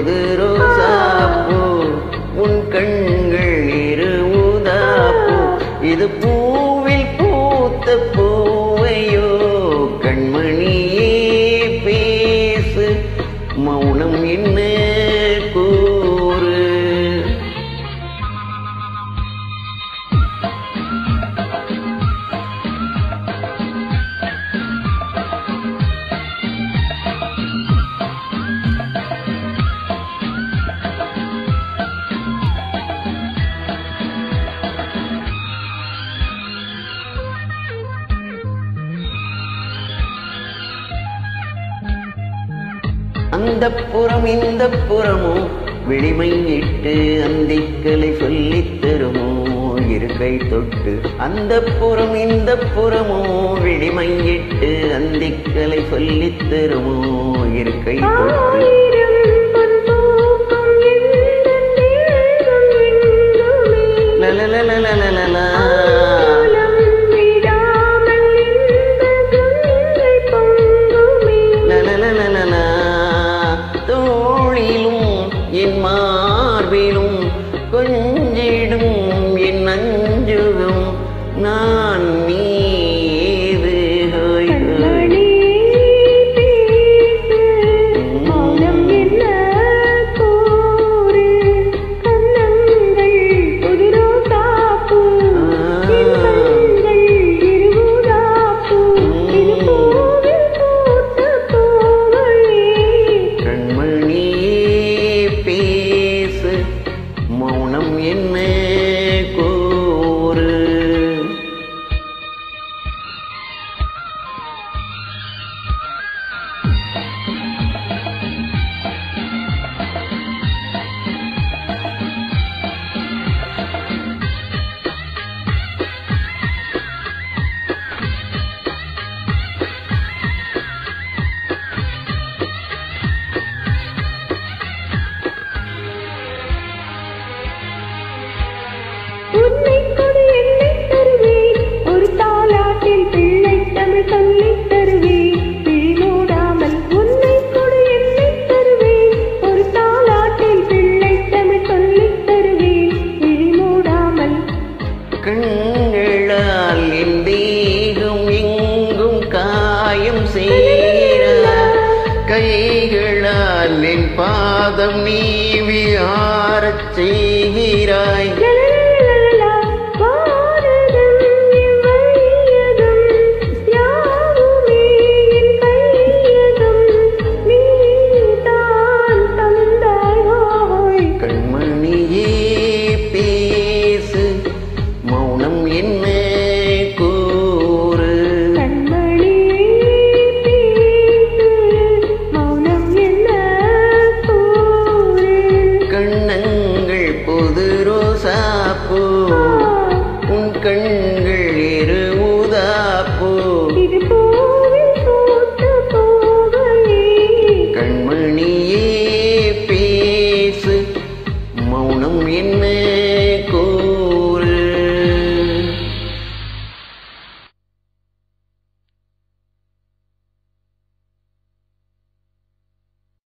புது ரோசாப்பூ உன் கண்கள் இரு ஊதாப்பூ இது பூவில் பூத்த பூவையோ கண்மணியே பேசு மௌனம் என்ன கூறு அந்த புறம் இந்த புறமும் விழிமையிட்டு அந்திக்கலை சொல்லித் தருமோ இருக்கை தொட்டு அந்த புறம் இந்த புறமோ விழிமையிட்டு அந்திக்கலை சொல்லித் தருமோ இருக்கை தொட்டு ஆயிரம் பொன் பூக்கும் எந்தன் தேகம் எங்குமே. லலலலலலலலா. ஆலம் விடாமல் இந்த கங்கை பொங்குமே. லலலலலலா. தோளிலும் என் மார்பிலும் கொஞ்சிடும் என் அஞ்சுகம் நான் மீது ஹோய் ஹோய். கண்மணி பேசு, மௌனம் என்ன கூறு? கன்னங்கள் புது ரோசாப்பூ, என் கண்கள் இருபுறாப்பூ. இது பூவில் பூத்த பூவழி. கண்மணியே பேசு மௌனம் என்ன கூறு உன்னை கொடு என்னைத் தருவேன். ஒரு தாலாட்டில் பிள்ளைத் தமிழ் சொல்லித் தருவேன். விழி மூடாமல் உன்னை கொடு என்னைத் தருவேன். ஒரு தாலாட்டில் பிள்ளைத் தமிழ் சொல்லித் தருவேன். விழி மூடாமல் கண்களால் என் தேகம் எங்கும் காயம் செய்கிற கைகளால் என் பாதம் நீவி ஆறச் செய்கிற